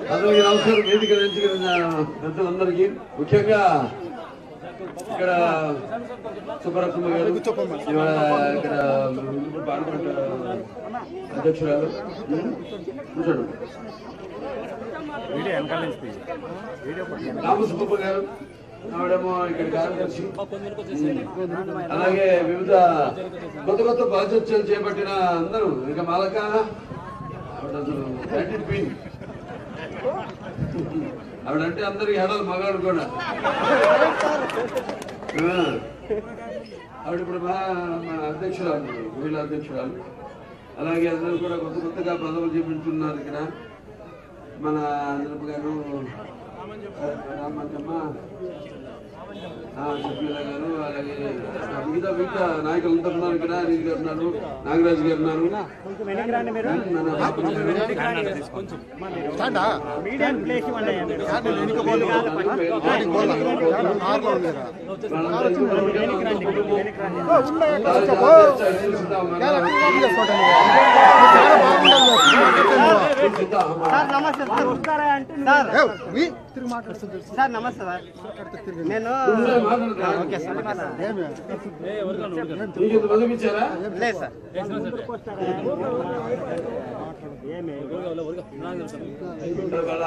అందరికీ నమస్కారం వేదిక ఎంచుకున్న పెద్దలందరికీ ముఖ్యంగా ఇక్కడ సుబ్బరత్నమ్మ గారు ఇవాళ ఇక్కడ పార్లమెంట్ అధ్యక్షురాలు ఉం? కూర్చోండి రామసుబ్బమ్మ గారు ఆవిడేమో ఇక్కడ కార్యదర్శి అలాగే వివిధ కొత్త కొత్త బాధ్యతలు చేపట్టిన అందరూ ఇక మాలక ఆవిడ అసలు బ్రాండెడ్ క్వీన్ ఆవిడంటే అందరికి హేడాలి మగాడు కూడా ఆ. ఆవిడ ఇప్పుడు మా మా అధ్యక్షురాలు మహిళా అధ్యక్షురాలు అలాగే అందరూ కూడా కొత్త కొత్తగా పదవులు చేపించున్నారు ఇక్కడ మన అందరపు గారు రామన్నమ్మ షఫీల గారు అలాగే మిగతా మిగతా నాయకులు అంతా ఉన్నారు ఇక్కడ అనిల్ గారు ఉన్నారు నాగరాజు గారు ఉన్నారు మన బాబు గారు. మీడియం ప్లేస్ ఇవ్వండి అయ్యా మీరు. సార్ నమస్తే సార్ వస్తారా అంటే సార్ సార్ నమస్తే సార్ నేను ఓకే సార్ పంపించారా లేదు సార్ ఇవాళ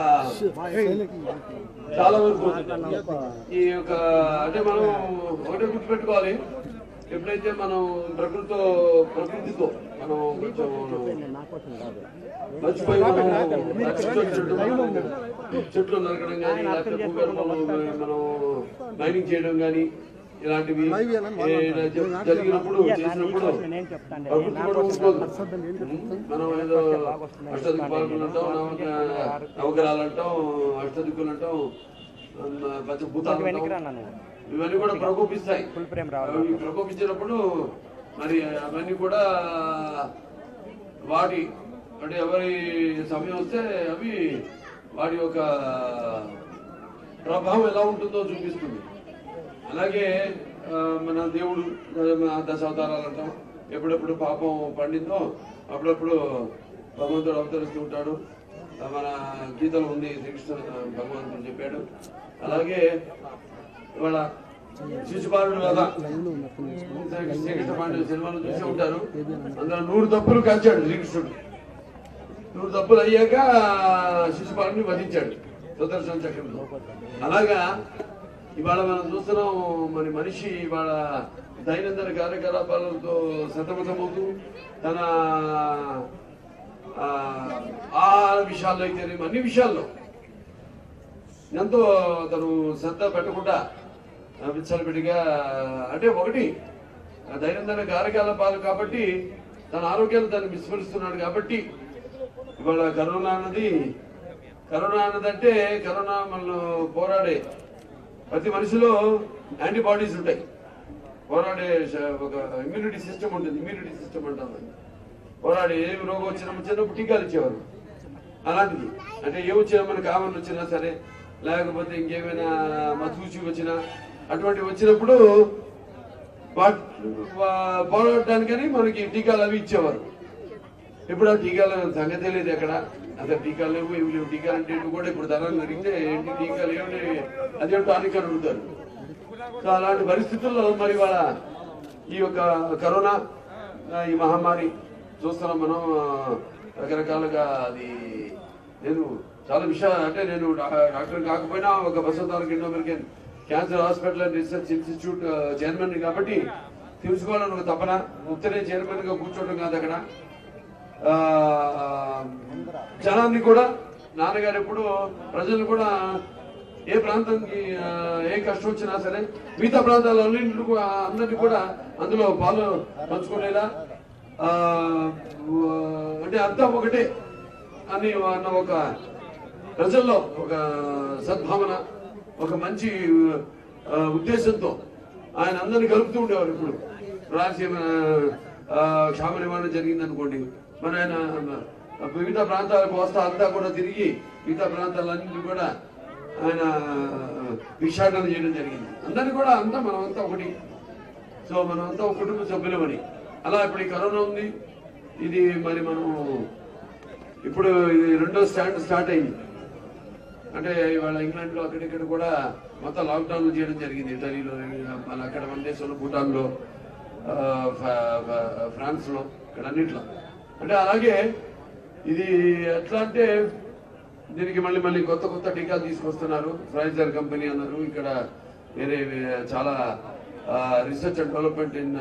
చాలా వరకు ఈ యొక్క అంటే మనం ఒకటే గుర్తుపెట్టుకోవాలి ఎప్పుడైతే మనం ప్రకృతితో ప్రకృతితో మనం కొంచెం మర్చిపోయి మనం ప్రకృతితో చెట్లు చెట్లు నరకడం కానీ లేకపోతే భూగర్భంలో మనం మైనింగ్ చేయడం కానీ ఇలాంటివి ఏ జరిగినప్పుడు చేసినప్పుడు నేను చెప్తాను ప్రకృతి కూడా ఊరుకోదు మనం ఏదో అష్టదిక్పాలకులు అంటాం నవక నవగ్రహాలు అంటాం అష్టదిక్కులు అంటాం ఆ, పంచభూతాలు అంటాం. ఇవన్నీ కూడా ప్రకోపిస్తాయి ప్రేమ అవి ప్రకోపించినప్పుడు మరి అవన్నీ కూడా వాటి అంటే ఎవరి సమయం వస్తే అవి వాటి యొక్క ప్రభావం ఎలా ఉంటుందో చూపిస్తుంది అలాగే ఆ, మన దేవుడు ఆ, మన దశావతారాలు అంటాం ఎప్పుడెప్పుడు పాపం పండిందో అప్పుడప్పుడు భగవంతుడు అవతరిస్తూ ఉంటాడు ఆ, మన గీతలో ఉంది శ్రీకృష్ణ భగవంతుడు చెప్పాడు అలాగే ఇవాళ శిశుపాలుడు కదా శ్రీకృష్ణ పాండవ సినిమాలు చూసి ఉంటారు అందులో నూరు తప్పులు కాల్చాడు శ్రీకృష్ణుడు నూరు తప్పులు అయ్యాక శిశుపాలుని వధించాడు సుదర్శన చక్రంలో అలాగా ఇవాళ మనం చూస్తున్నాం మరి మనిషి ఇవాళ దైనందిన కార్యకలాపాలతో సతమతమవుతూ తన ఆ, ఆహార విషయాల్లో అయితే అన్ని విషయాల్లో ఎంతో తను శ్రద్ధ పెట్టకుండా ఆ, విచ్చలవిడిగా అంటే ఒకటి ఆ దైనందిన కార్యకలాపాలు కాబట్టి తన ఆరోగ్యాన్ని తను విస్మరిస్తున్నాడు కాబట్టి ఇవాళ కరోనా అన్నది కరోనా అన్నదంటే కరోనా మనలో పోరాడే ప్రతి మనిషిలో యాంటీబాడీస్ ఉంటాయి పోరాడే శ- ఒక ఇమ్యూనిటీ సిస్టమ్ ఉంటుంది ఇమ్యూనిటీ సిస్టమ్ అంటాం దాన్ని. పోరాడే ఏ రోగం వచ్చినా చిన్నప్పుడు టీకాలు ఇచ్చేవారు అలాంటిది అంటే ఏ వచ్చినా మనకు కామన్ వచ్చినా సరే లేకపోతే ఇంకేమైనా మసూచి వచ్చినా అటువంటివి వచ్చినప్పుడు వాట్ వా- పోరాడటానికని మనకి టీకాలు అవి ఇచ్చేవారు ఇప్పుడు ఆ టీకాల సంగతే లేదు ఎక్కడ అసలు టీకాలు లేవు ఇవి లేవు టీకాలు అంటే ఏంటి కూడా ఇప్పుడు ధరలు అడిగితే ఏంటి టీకాలు ఏమిటి అదే టానిక్ అని అడుగుతారు సో అలాంటి పరిస్థితుల్లో మరి వాళ్ళ ఈ యొక్క కరోనా ఆ, ఈ మహమ్మారి చూస్తున్నాం మనం ఆ, రకరకాలుగా అది నేను చాలా విషయాలు అంటే నేను డా- డాక్టర్ కాకపోయినా ఒక బసంతాలకు Indo American cancer hospital and research institute chairman కాబట్టి తెలుసుకోవాలని ఒక తపన ఉత్తరే చైర్మన్ గా కూర్చోవడం కాదు అక్కడ ఆ, జనాన్ని కూడా నాన్నగారు ఎప్పుడు ప్రజలు కూడా ఏ ప్రాంతానికి ఆ, ఏ కష్టం వచ్చినా సరే మిగతా ప్రాంతాలన్నింటిని కూడా అందరినీ కూడా అందులో పాలు పంచుకునేలా ఆ, అంటే అంతా ఒకటే అని అన్న ఒక ప్రజల్లో ఒక సద్భావన ఒక మంచి ఆ, ఉద్దేశంతో ఆయన అందరిని కలుపుతూ ఉండేవారు ఇప్పుడు రాయలసీమ ఆ, క్షామ నివారణ జరిగింది అనుకోండి మన ఆయన ఆ, మిగతా ప్రాంతాలకు వస్తా అంతా కూడా తిరిగి మిగతా ప్రాంతాలన్నింటినీ కూడా ఆయన భిక్షాటన చేయడం జరిగింది అందరినీ కూడా అంతా మనం అంతా ఒకటి సో మనం అంతా ఒక కుటుంబ సభ్యులమని అలా ఇప్పుడు ఈ కరోనా ఉంది ఇది మరి మనం ఇప్పుడు ఇది రెండో స్టాండ్ స్టార్ట్ అయింది అంటే ఇవాళ ఇంగ్లాండ్ లో అక్కడిక్కడ కూడా మొత్తం లాక్డౌన్ చేయడం జరిగింది ఇటలీలో మన అక్కడ మన దేశంలో భూటాన్లో ఆ, ఫ- ఫ- ఫ్రాన్స్ లో ఇక్కడ అన్నిట్లో అంటే అలాగే ఇది ఎట్లా అంటే దీనికి మళ్ళీ మళ్ళీ కొత్త కొత్త టీకాలు తీసుకొస్తున్నారు ఫైజర్ కంపెనీ అన్నారు ఇక్కడ వేరే వే- చాలా రీసెర్చ్ అండ్ డెవలప్మెంట్ ఇన్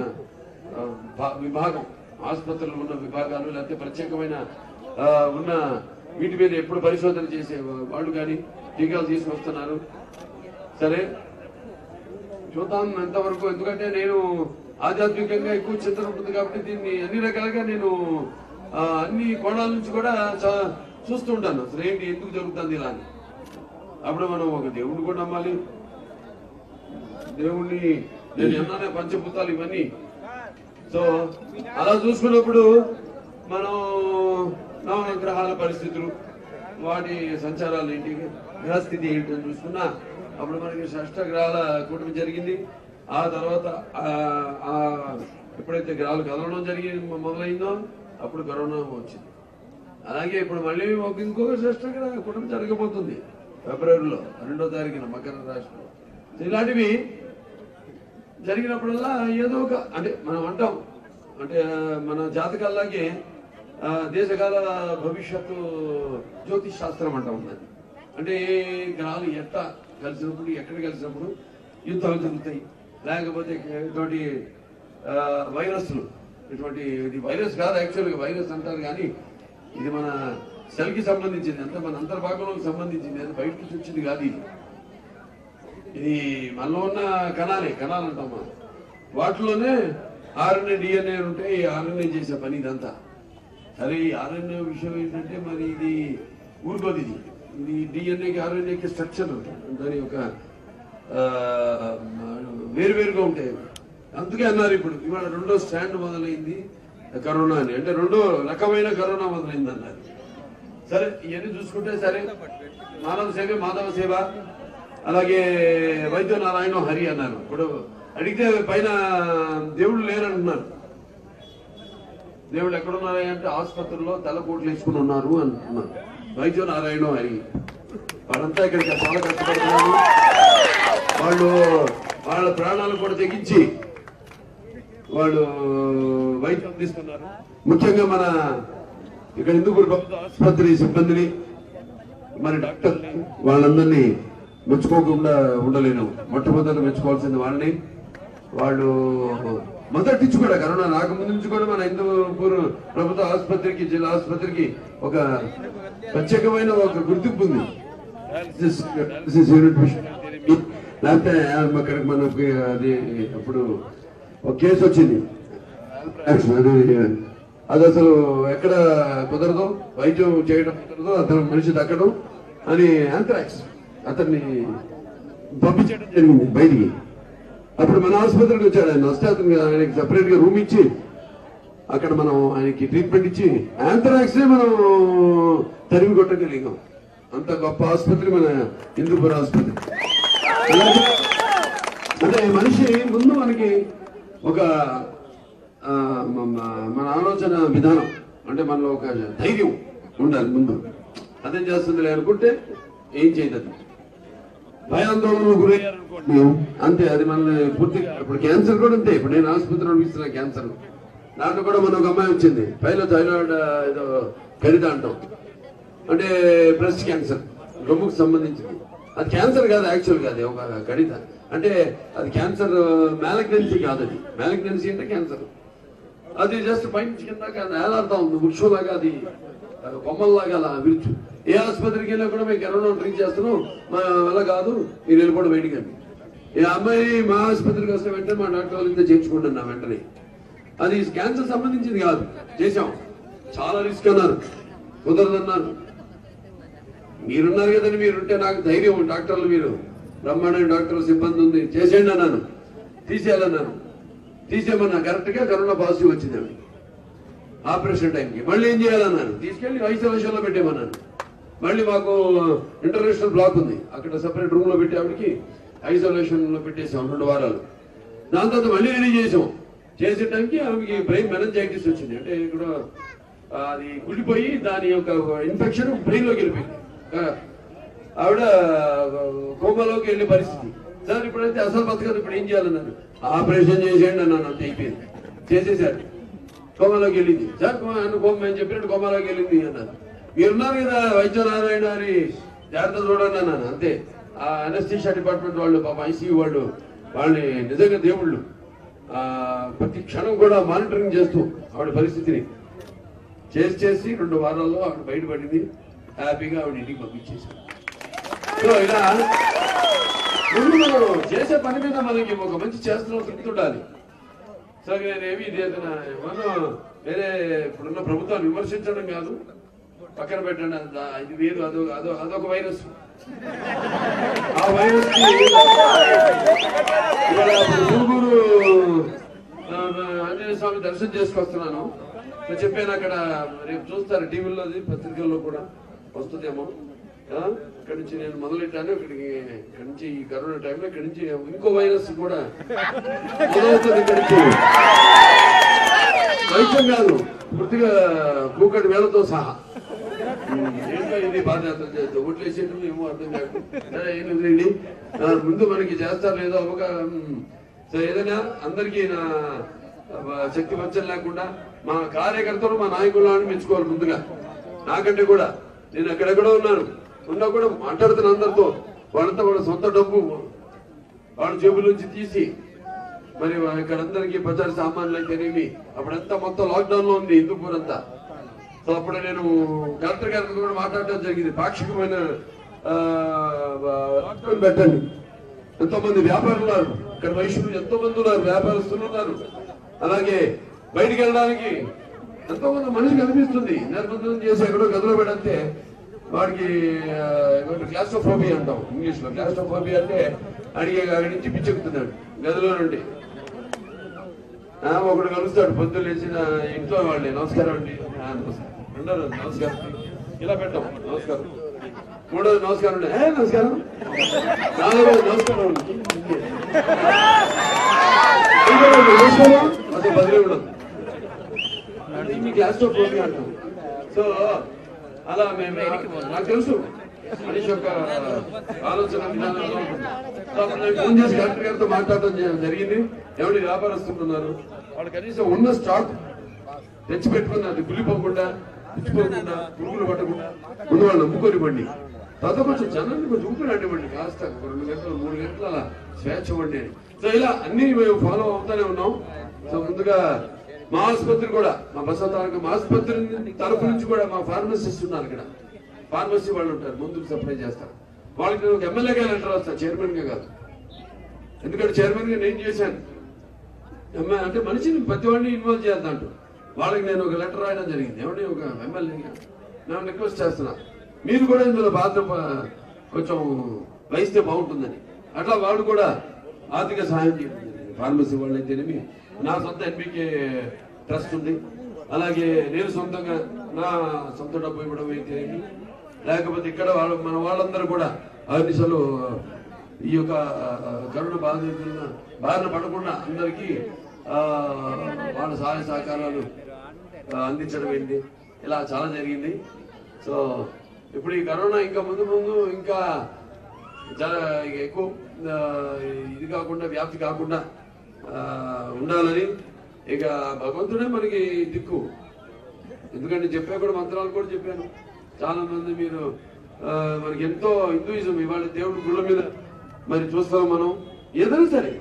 విభాగం ఆసుపత్రులు ఉన్న విభాగాలు లేకపోతే ప్రత్యేకమైన ఆ, ఉన్న వీటి మీద ఎప్పుడు పరిశోధన చేసే వాళ్ళు కానీ టీకాలు తీసుకొస్తున్నారు సరే చూద్దాం ఎంతవరకు ఎందుకంటే నేను ఆధ్యాత్మికంగా ఎక్కువ చింతన ఉంటుంది కాబట్టి దీన్ని అన్ని రకాలుగా నేను ఆ, అన్ని కోణాల నుంచి కూడా చ- చూస్తూ ఉంటాను అసలు ఏంటి ఎందుకు జరుగుతుంది ఇలా అని అప్పుడు మనం ఒక దేవుడిని కూడా నమ్మాలి దేవుణ్ణి నేను ఎన్నానే పంచభూతాలు ఇవన్నీ సో అలా చూసుకున్నప్పుడు మనం నవగ్రహాల పరిస్థితులు వాటి సంచారాలు ఏంటి గ్రహస్థితి ఏంటి అని చూసుకున్నా అప్పుడు మనకి షష్ట గ్రహాల కూటమి జరిగింది ఆ తర్వాత ఆ- ఆ ఎప్పుడైతే గ్రహాలు కదలడం జరిగి మొదలైందో అప్పుడు కరోనా వచ్చింది అలాగే ఇప్పుడు మళ్ళీ ఒక ఇంకొక షష్ట గ్రహ కూటమి జరగబోతుంది ఫిబ్రవరిలో రెండో తారీఖున మకర రాశిలో సో ఇలాంటివి జరిగినప్పుడల్లా ఏదో ఒక అంటే మనం అంటాం అంటే మన జాతకాల్లాగే ఆ, దేశకాల భవిష్యత్తు జ్యోతిష్ శాస్త్రం అంటాం ఉన్నది అంటే ఏ గ్రహాలు ఎట్ట కలిసినప్పుడు ఎక్కడ కలిసినప్పుడు యుద్ధాలు జరుగుతాయి లేకపోతే ఇటువంటి ఆ, వైరస్లు ఇటువంటి ఇది వైరస్ కాదు యాక్చువల్గా వైరస్ అంటారు కానీ ఇది మన సెల్కి సంబంధించింది అంటే మన అంతర్భాగంలోకి సంబంధించింది అది బయట నుంచి వచ్చింది కాదు ఇది ఇది మనలో ఉన్న కణాలే కణాలు అంటాం మనం వాటిలోనే ఆర్ఎన్ఏ డిఎన్ఏ ఉంటాయి ఈ ఆర్ఎన్ఏ చేసే పని ఇదంతా సరే ఈ ఆర్ఎన్ఏ విషయం ఏంటంటే మరి ఇది ఊరుకోదు ఇది ఇది డిఎన్ఏకి ఆర్ఎన్ఏకి స్ట్రక్చర్ ఉంటుంది దాని యొక్క ఆ, వేరువేరుగా ఉంటాయి అవి. అందుకే అన్నారు ఇప్పుడు ఇవాళ రెండో స్టాండ్ మొదలైంది కరోనా అని అంటే రెండో రకమైన కరోనా మొదలైంది అన్నారు సరే ఇవన్నీ చూసుకుంటే సరే మానవ సేవ మాధవ సేవ అలాగే వైద్య నారాయణ హరి అన్నారు ఇప్పుడు అడిగితే పైన దేవుళ్ళు లేరంటున్నారు దేవుళ్ళు ఎక్కడున్నారా అంటే ఆసుపత్రుల్లో తలపోట్లు వేసుకుని ఉన్నారు అంటున్నారు వైద్య నారాయణ హరి వాళ్ళంతా ఇక్కడికి చాలా కష్టపడుతున్నారు వాళ్ళు వాళ్ళ ప్రాణాలు కూడా తెగించి వాళ్ళు వైద్యం అందిస్తున్నారు ముఖ్యంగా మన ఇక్కడ హిందూపూర్ ప్రభుత్వ ఆసుపత్రి సిబ్బందిని మరి డాక్టర్ వాళ్ళందరినీ మెచ్చుకోకుండా ఉండలేను మొట్టమొదటి మెచ్చుకోవాల్సింది వాళ్ళని వాళ్ళు మొదటి నుంచి కూడా కరోనా రాకముందు నుంచి కూడా మన హిందూపూర్ ప్రభుత్వ ఆసుపత్రికి జిల్లా ఆసుపత్రికి ఒక ప్రత్యేకమైన ఒక గుర్తింపు ఉంది Dialysis- dialysis unit విషయంలో జరిగింది. లేకపోతే అక్కడ మనకి అది అప్పుడు ఒక కేసు వచ్చింది అది అది అసలు ఎక్కడ కుదరదు వైద్యం చేయడం కుదరదు అతను మనిషి దక్కడం అని యాంథ్రాక్స్ అతన్ని పంపించడం జరిగింది బయటికి అప్పుడు మన ఆసుపత్రికి వచ్చాడు ఆయన వస్తే అతనికి ఆయనకి సపరేట్ గా రూమ్ ఇచ్చి అక్కడ మనం ఆయనకి ట్రీట్మెంట్ ఇచ్చి యాంథరాక్స్ మనం తరిమి కొట్టగలిగాం అంత గొప్ప ఆసుపత్రి మన హిందూపూర్ ఆసుపత్రి అలాగే అంటే మనిషి ముందు మనకి ఒక ఆ, మ- మ- మన ఆలోచన విధానం అంటే మనలో ఒక ధైర్యం ఉండాలి ముందు అదేం చేస్తుంది అనుకుంటే ఏం చేయదు భయాందోళనకు గురయ్యారనుకోండి అంతే అది మనల్ని పూర్తిగా ఇప్పుడు క్యాన్సర్ కూడా అంతే ఇప్పుడు నేను ఆసుపత్రిలో ఇస్తున్నా క్యాన్సర్ దాంట్లో కూడా మన ఒక అమ్మాయి వచ్చింది పైలో థైరాయిడ్ ఏదో కరిత అంటాం అంటే బ్రెస్ట్ క్యాన్సర్ రొమ్ముకు సంబంధించింది అది క్యాన్సర్ కాదు యాక్చువల్ కాదు ఒక కడిత అంటే అది క్యాన్సర్ మ్యాలగ్నెన్సీ కాదు అది మ్యాలగ్నెన్సీ అంటే క్యాన్సర్ అది జస్ట్ పైనుంచి కింద నేలాడుతా ఉంది వృక్షంలాగా అది ఆ, కొమ్మల్లాగా అలా విరుచు ఏ ఆసుపత్రికి వెళ్ళినా కూడా మేము కరోనా ట్రీట్ చేస్తున్నాం మా వల్ల కాదు మీరు వెళ్ళిపోవడం బయటికి అని ఈ అమ్మాయి మా ఆసుపత్రికి వస్తే వెంటనే మా డాక్టర్ వాళ్ళు ఇంత చేయించుకుంటున్నా వెంటనే అది క్యాన్సర్ సంబంధించింది కాదు చేశాం చాలా రిస్క్ అన్నారు కుదరదన్నారు మీరున్నారు కదండి మీరుంటే నాకు ధైర్యం డాక్టర్లు మీరు బ్రహ్మాండ డాక్టర్ సిబ్బంది ఉంది చేసేయండి అన్నాను తీసేయాలన్నాను తీసేయమన్నా కరెక్ట్ గా కరోనా పాజిటివ్ వచ్చింది ఆమె ఆపరేషన్ టైంకి మళ్ళీ ఏం చేయాలన్నాను తీసుకెళ్లి ఐసోలేషన్ లో పెట్టేమన్నాను మళ్ళీ మాకు ఇంటర్నేషనల్ బ్లాక్ ఉంది అక్కడ సెపరేట్ రూమ్ లో పెట్టి ఆవిడకి ఐసోలేషన్ లో పెట్టేసాం రెండు వారాలు దాని తర్వాత మళ్ళీ రెడీ చేసాం చేసే టైంకి ఆమెకి బ్రెయిన్ మెనజైటిస్ వచ్చింది అంటే ఇక్కడ ఆ, అది కుళ్ళిపోయి దాని యొక్క ఇన్ఫెక్షన్ బ్రెయిన్ లోకి వెళ్ళిపోయింది ఆ, ఆవిడ కోమలోకి వెళ్ళే పరిస్థితి సార్ ఇప్పుడైతే అసలు బతకదు ఇప్పుడు ఏం చేయాలన్నారు ఆపరేషన్ చేసేయండి అన్నాను అంత అయిపోయింది చేసేసారు కోమలోకి వెళ్ళింది సార్ కో- అన్న కోమ అని చెప్పినట్టు కోమలోకి వెళ్ళింది అన్నారు మీరున్నారు కదా వైద్య నారాయణ అని జాగ్రత్త చూడండి అన్నాను అంతే ఆ అనస్థిషియా డిపార్ట్మెంట్ వాళ్ళు పాప ఐసీయూ వాళ్ళు వాళ్ళని నిజంగా దేవుళ్ళు ఆ, ప్రతి క్షణం కూడా మానిటరింగ్ చేస్తూ ఆవిడ పరిస్థితిని చేసి చేసి రెండు వారాల్లో ఆవిడ బయటపడింది హ్యాపీగా ఆవిడ ఇంటికి పంపించేసాం సో ఇలా ముందు మనం చేసే పని మీద మనకి ఒక మంచి చేస్తున్నాం తృప్తి ఉండాలి సో నేనేమి ఇది ఏదైనా మనం వేరే ఇప్పుడున్న ప్రభుత్వాన్ని విమర్శించడం కాదు పక్కన పెట్టండి అది- ఇది వేరు అదో అదో అదొక వైరస్ ఆ వైరస్ కి ఇవాళ మురుగురు ఆంజనేయ స్వామి దర్శనం చేసుకొస్తున్నాను సో చెప్పాను అక్కడ రేపు చూస్తారు టీవీలో పత్రికల్లో కూడా వస్తుందేమో ఆ, ఇక్కడ నుంచి నేను మొదలెట్టాను ఇక్కడికి ఇక్కడ నుంచి ఈ కరోనా టైంలో ఇక్కడ నుంచి ఇంకో వైరస్ కూడా మొదలవుతుంది ఇక్కడ నుంచి వైద్యం కాదు పూర్తిగా కూకటి వేలతో సహా ఉమ్, ఏంటో ఇది పాదయాత్ర చేస్తే ఓట్లు వేసేటం ఏమో అర్థం కాదు సరే ఏం లేదండి ఆ, ముందు మనకి చేస్తారు లేదో అవగాహన సో ఏదైనా అందరికీ నా ఆ, శక్తి వంచన లేకుండా మా కార్యకర్తలు మా నాయకులను మెచ్చుకోవాలి ముందుగా నాకంటే కూడా నేను ఎక్కడెక్కడో ఉన్నాను ఉన్నా కూడా మాట్లాడుతున్న అందరితో వాళ్ళంతా వాళ్ళ సొంత డబ్బు వాళ్ళ జేబుల నుంచి తీసి మరి ఇక్కడ అందరికి ప్రచార సామాన్లు అయితేనేమి అప్పుడంతా మొత్తం లాక్డౌన్ లో ఉంది హిందూపూర్ అంతా సో అప్పుడు నేను కలెక్టర్ గారితో కూడా మాట్లాడడం జరిగింది పాక్షికమైన ఆ, లాక్డౌన్ పెట్టండి ఎంతో మంది వ్యాపారులు ఉన్నారు ఇక్కడ వైశ్యులు ఎంతో మంది ఉన్నారు వ్యాపారస్తులు ఉన్నారు అలాగే బయటికి వెళ్ళడానికి ఎంతో మంది మనిషి కనిపిస్తుంది నిర్బంధం చేసి ఎక్కడో గదిలో పెడితే వాడికి క్లాస్ట్రోఫోబియా అంటాం ఇంగ్లీష్ లో క్లాస్ట్రోఫోబియా అంటే అడిగే అక్కడి నుంచి పిచ్చెక్కుతున్నాడు గదిలో నుండి ఆ, ఒకడు కలుస్తాడు పొద్దున్న లేచిన ఇంట్లో వాళ్ళని నమస్కారం అండి ఆ, నమస్కారం రెండోది నమస్కారం ఇలా పెట్టాం నమస్కారం మూడోది నమస్కారం అండి ఏ నమస్కారం నాలుగోది నమస్కారం అండి ఐదోది నమస్కారం అసలు బదిలీ ఉండదు అది మీ క్లాస్ లో పోటీ అంటాం సో అలా మేము నాకు తెలుసు మనిషి యొక్క ఆలోచన విధానంలో ఉంటుంది. సో అప్పుడు నేను ఫోన్ చేసి కలెక్టర్ గారితో మాట్లాడడం జ- జరిగింది ఎవరి వ్యాపారస్తులు ఉన్నారు వాళ్ళు కనీసం ఉన్న స్టాక్ తెచ్చి పెట్టుకుని అది కులిపోకుండా పుచ్చిపోకుండా పురుగులు పట్టకుండా ముందు వాళ్ళు నమ్ముకొని ఇవ్వండి తర్వాత కొంచెం జనాన్ని కొంచెం ఊపిరి ఇవ్వండి కాస్త ఒక రెండు గంటలు మూడు గంటలు అలా స్వేచ్ఛ ఇవ్వండి అని. సో ఇలా అన్ని మేము ఫాలో అవుతానే ఉన్నాం సో ముందుగా మా ఆసుపత్రి కూడా మా బసవతారక మా ఆసుపత్రి తరపు నుంచి కూడా మా ఫార్మసిస్ట్ ఉన్నారు ఇక్కడ ఫార్మసీ వాళ్ళు ఉంటారు మందులు సప్లై చేస్తారు వాళ్ళకి నేను ఒక ఎమ్మెల్యేగా లెటర్ వస్తాను చైర్మన్ గా కాదు ఎందుకంటే చైర్మన్ గా నేను చేశాను ఎమ్మె అంటే మనిషిని ప్రతి వాడిని ఇన్వాల్వ్ చేద్దాంటు వాళ్ళకి నేను ఒక లెటర్ రాయడం జరిగింది ఏమంటే ఒక ఎమ్మెల్యేగా నేను రిక్వెస్ట్ చేస్తున్నా మీరు కూడా ఇందులో పాత్ర ప- కొంచెం వహిస్తే బాగుంటుందని అట్లా వాళ్ళు కూడా ఆర్థిక సహాయం చేయడం జరిగింది ఫార్మసీ వాళ్ళు అయితేనేమి నా సొంత ఎన్బికే ట్రస్ట్ ఉంది అలాగే నేను సొంతంగా నా సొంత డబ్బు ఇవ్వడం అయితేనేమి లేకపోతే ఇక్కడ వాళ్ళు మన వాళ్ళందరూ కూడా అహర్నిశలు ఈ యొక్క ఆ, కరుణ బాధితుల బారిన పడకుండా అందరికీ ఆ, వాళ్ళ సహాయ సహకారాలు ఆ, అందించడం ఏంటి ఇలా చాలా జరిగింది సో ఇప్పుడు ఈ కరోనా ఇంకా ముందు ముందు ఇంకా చాలా ఎక్కువ ఆ, ఇది కాకుండా వ్యాప్తి కాకుండా ఆ, ఉండాలని ఇక భగవంతుడే మనకి దిక్కు ఎందుకంటే చెప్పా కూడా మంత్రాలు కూడా చెప్పాను చాలా మంది మీరు ఆ, మనకి ఎంతో హిందూయిజం ఇవాళ దేవుడి గుళ్ళ మీద మరి చూస్తాం మనం ఏదైనా సరే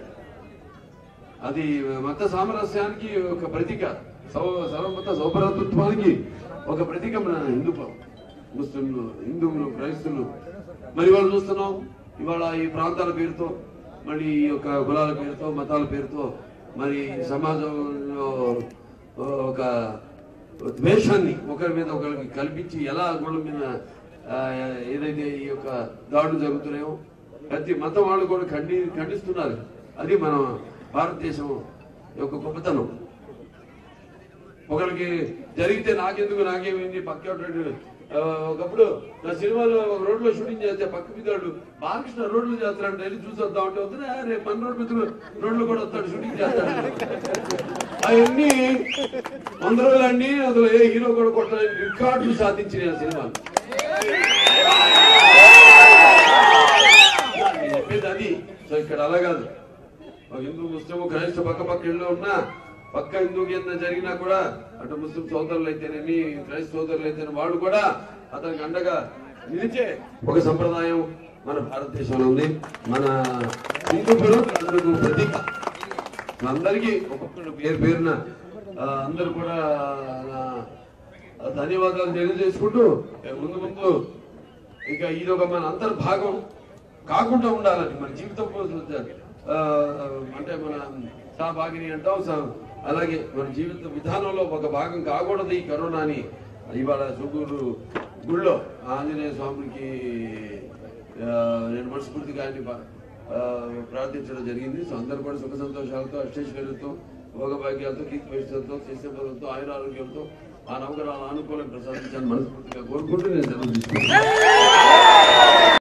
అది మత సామరస్యానికి ఒక ప్రతీక సౌ సర్వమత సౌభ్రతత్వానికి ఒక ప్రతీక మన హిందూ ముస్లింలు హిందువులు క్రైస్తువులు మరి వాళ్ళు చూస్తున్నాం ఇవాళ ఈ ప్రాంతాల పేరుతో మరి ఈ యొక్క కులాల పేరుతో మతాల పేరుతో మరి సమాజంలో ఒక ద్వేషాన్ని ఒకరి మీద ఒకరికి కల్పించి ఎలా గుళ్ళ మీద ఆ, ఏదైతే ఈ యొక్క దాడులు జరుగుతున్నాయో ప్రతి మతం వాళ్ళు కూడా ఖండి ఖండిస్తున్నారు అది మన భారతదేశం యొక్క గొప్పతనం ఒకరికి జరిగితే నాకెందుకు నాకేమైంది పక్క ఒకప్పుడు నా సినిమాలో ఒక రోడ్ లో షూటింగ్ చేస్తే పక్క మిత్రుడు బాలకృష్ణ రోడ్లు చేస్తాడు వెళ్ళి చూసి వద్దాం అంటే వద్దురా రేపు మన రోడ్ మిత్రుడు రోడ్లు కూడా వస్తాడు షూటింగ్ చేస్తాడు అవన్నీ వంద రోజులన్నీ అందులో ఏ హీరో కూడా కొట్టలేని రికార్డులు సాధించిన సినిమాలు అలా కాదు ఒక హిందూ ముస్లిం క్రైస్తవ పక్క పక్క ఇళ్ళు ఉన్నా పక్క హిందూకి ఏదైనా జరిగినా కూడా అటు ముస్లిం సోదరులు అయితేనేమి క్రైస్తవ సోదరులు అయితేనే వాళ్ళు కూడా అతనికి అండగా నిలిచే ఒక సంప్రదాయం మన భారతదేశంలో ఉంది మన హిందూపురం అందుకు ప్రతీక అందరికీ ఒక్కొక్కరు పేరు పేరున ఆ, అందరూ కూడా నా ధన్యవాదాలు తెలియజేసుకుంటూ ముందు ముందు ఇక ఇది ఒక మన అంతర్భాగం కాకుండా ఉండాలని మన జీవితం ఆ, అంటే మన సహభాగిని అంటాం స- అలాగే మన జీవిత విధానంలో ఒక భాగం కాకూడదు ఈ కరోనాని ఇవాళ సుగూరు గుళ్ళో ఆంజనేయ స్వామికి ఆ, నేను మనస్ఫూర్తిగా ఆయన్ని బా- ఆ, ప్రార్థించడం జరిగింది సో అందరూ కూడా సుఖ సంతోషాలతో అష్టైశ్వర్యంతో భోగభాగ్యాలతో కీర్తితో శిష్యపదంతో ఆయన ఆరోగ్యంతో ఆ నవగ్రహాల అనుకూలం ప్రసాదించాలని మనస్ఫూర్తిగా కోరుకుంటూ నేను సెలవు తీసుకుంటాను